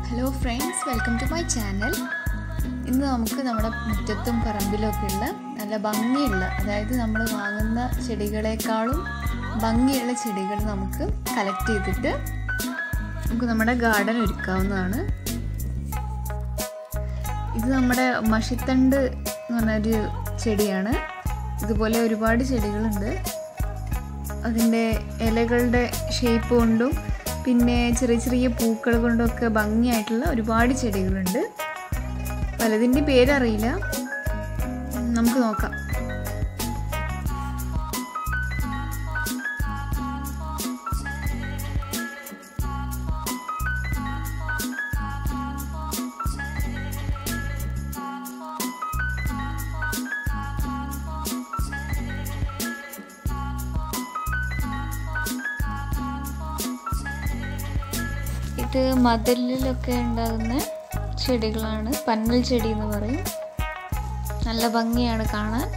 hello friends welcome to my channel ഇന്ന് നമുക്ക് നമ്മുടെ മുറ്റത്തും പറമ്പിലും ഒക്കെ ഉള്ള നല്ല ഭംഗിയുള്ള അതായത് നമ്മൾ വാങ്ങുന്ന ചെടികളെക്കാളും ഭംഗിയുള്ള ചെടികൾ നമുക്ക് കളക്ട് ചെയ്തിട്ട് നമുക്ക് നമ്മുടെ ഗാർഡൻ ഒരുക്കാവുന്നതാണ് ഇത് നമ്മുടെ മഷിത്തണ്ട് എന്ന് പറഞ്ഞൊരു ചെടിയാണ് ഇതുപോലെ ഒരുപാട് ചെടികളുണ്ട് അതിൻ്റെ ഇലകളുടെ ഷേപ്പ് കൊണ്ടും പിന്നെ ചെറിയ ചെറിയ പൂക്കൾ കൊണ്ടൊക്കെ ഭംഗിയായിട്ടുള്ള ഒരുപാട് ചെടികളുണ്ട് പലതിൻ്റെ പേരറിയില്ല നമുക്ക് നോക്കാം ഇത് മതിലിലൊക്കെ ഉണ്ടാകുന്ന ചെടികളാണ് പന്നൽ ചെടി എന്ന് പറയും നല്ല ഭംഗിയാണ് കാണാൻ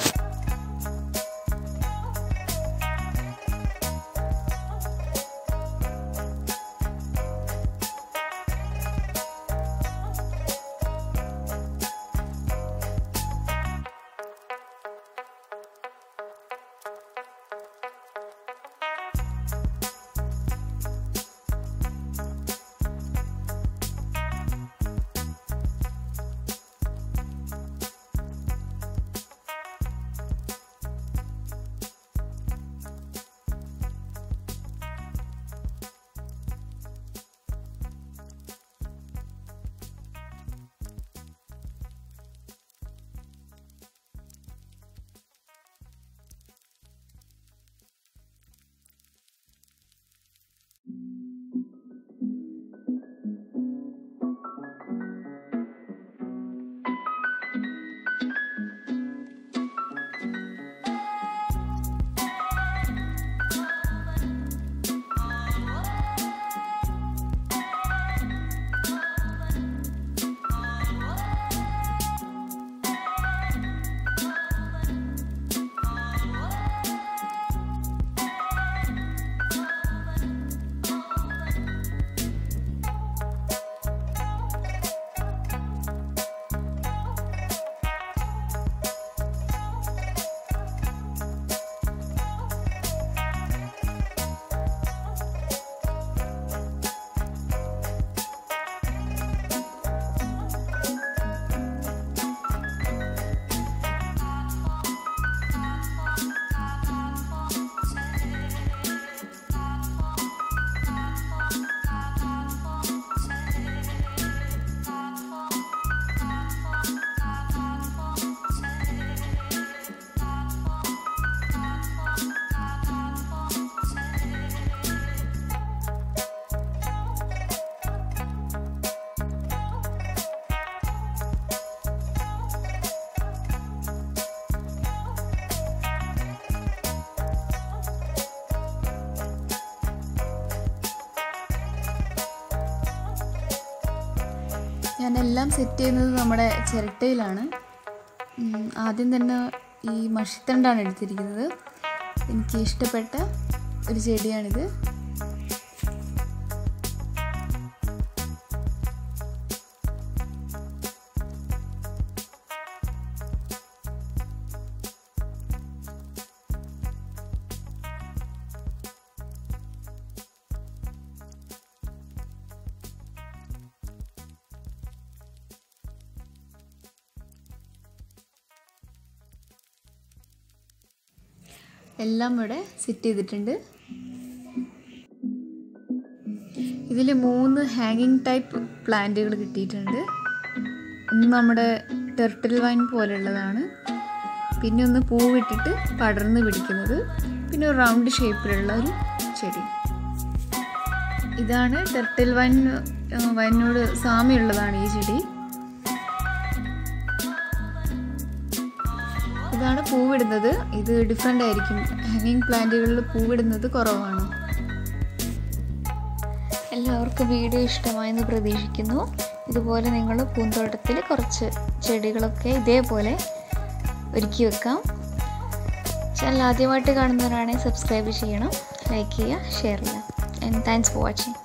ഞാനെല്ലാം സെറ്റ് ചെയ്യുന്നത് നമ്മുടെ ചിരട്ടയിലാണ് ആദ്യം തന്നെ ഈ മഷിത്തണ്ടാണ് എടുത്തിരിക്കുന്നത് എനിക്ക് ഇഷ്ടപ്പെട്ട ഒരു ചെടിയാണിത് എല്ലാം ഇവിടെ സെറ്റ് ചെയ്തിട്ടുണ്ട് ഇതിൽ മൂന്ന് ഹാങ്ങിങ് ടൈപ്പ് പ്ലാന്റുകൾ കിട്ടിയിട്ടുണ്ട് ഒന്ന് നമ്മുടെ ടെർട്ടിൽ വൈൻ പോലെയുള്ളതാണ് പിന്നെ ഒന്ന് പൂവിട്ടിട്ട് പടർന്ന് പിടിക്കുന്നത് പിന്നെ ഒരു റൗണ്ട് ഷേപ്പിലുള്ള ഒരു ചെടി ഇതാണ് ടെർട്ടിൽ വൈൻ വൈനോട് സാമ്യമുള്ളതാണ് ഈ ചെടി ഇതാണ് പൂവിടുന്നത് ഇത് ഡിഫറെൻ്റ് ആയിരിക്കും ഹാങ്ങിങ് പ്ലാന്റുകളിൽ പൂവിടുന്നത് കുറവാണ് എല്ലാവർക്കും വീഡിയോ ഇഷ്ടമായെന്ന് പ്രതീക്ഷിക്കുന്നു ഇതുപോലെ നിങ്ങൾ പൂന്തോട്ടത്തിൽ കുറച്ച് ചെടികളൊക്കെ ഇതേപോലെ ഒരുക്കി വെക്കാം ചാനൽ ആദ്യമായിട്ട് കാണുന്നവരാണെങ്കിൽ സബ്സ്ക്രൈബ് ചെയ്യണം ലൈക്ക് ചെയ്യുക ഷെയർ ചെയ്യുക ആൻഡ് താങ്ക്സ് ഫോർ വാച്ചിങ്